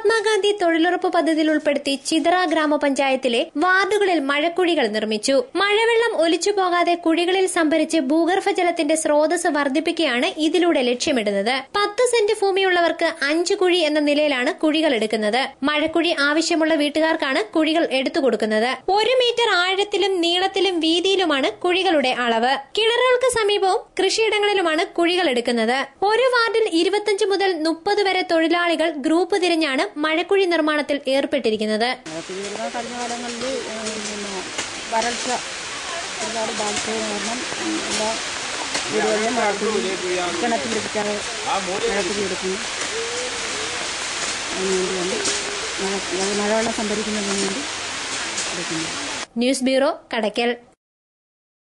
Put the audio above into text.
മഹാത്മാഗാന്ധി തൊഴിലുറപ്പ് പദ്ധതിയിൽ ഉൾപ്പെടുത്തി ചിതറ ഗ്രാമപഞ്ചായത്തിലെ വാർഡുകളിൽ മഴക്കുഴികൾ നിർമ്മിച്ചു മഴവെള്ളം ഒലിച്ചു പോകാതെ കുഴികളിൽ സംഭരിച്ച് ഭൂഗർഭജലത്തിന്റെ സ്രോതസ് വർദ്ധിപ്പിക്കുകയാണ് ഇതിലൂടെ ലക്ഷ്യമിടുന്നത് പത്ത് സെന്റ് ഭൂമിയുള്ളവർക്ക് അഞ്ച് കുഴി എന്ന നിലയിലാണ് കുഴികൾ എടുക്കുന്നത് മഴക്കുഴി ആവശ്യമുള്ള വീട്ടുകാർക്കാണ് കുഴികൾ എടുത്തു കൊടുക്കുന്നത് ഒരു മീറ്റർ ആഴത്തിലും നീളത്തിലും വീതിയിലുമാണ് കുഴികളുടെ അളവ് കിണറുകൾക്ക് സമീപവും കൃഷിയിടങ്ങളിലുമാണ് കുഴികൾ എടുക്കുന്നത് ഒരു വാർഡിൽ ഇരുപത്തിയഞ്ച് മുതൽ മുപ്പത് വരെ തൊഴിലാളികൾ ഗ്രൂപ്പ് തിരിഞ്ഞാണ് മഴക്കുഴി നിർമ്മാണത്തിൽ ഏർപ്പെട്ടിരിക്കുന്നത് മഴക്കുഴികൾ കഴിഞ്ഞ കാലങ്ങളിൽ പിന്നെ വരൾച്ച ഒരുപാട് ബാധിച്ചത് കാരണം ഉം, എല്ലാ വീടുകളിലും മഴക്കുഴി കിണറ്റിൽ ലഭിക്കാതെ മഴക്കുഴി എടുക്കുന്നു അതിനുവേണ്ടിയാണ് മഴ മഴവെള്ളം സംഭരിക്കുന്നതിന് വേണ്ടി എടുക്കുന്നത് ന്യൂസ് ബ്യൂറോ കടയ്ക്കൽ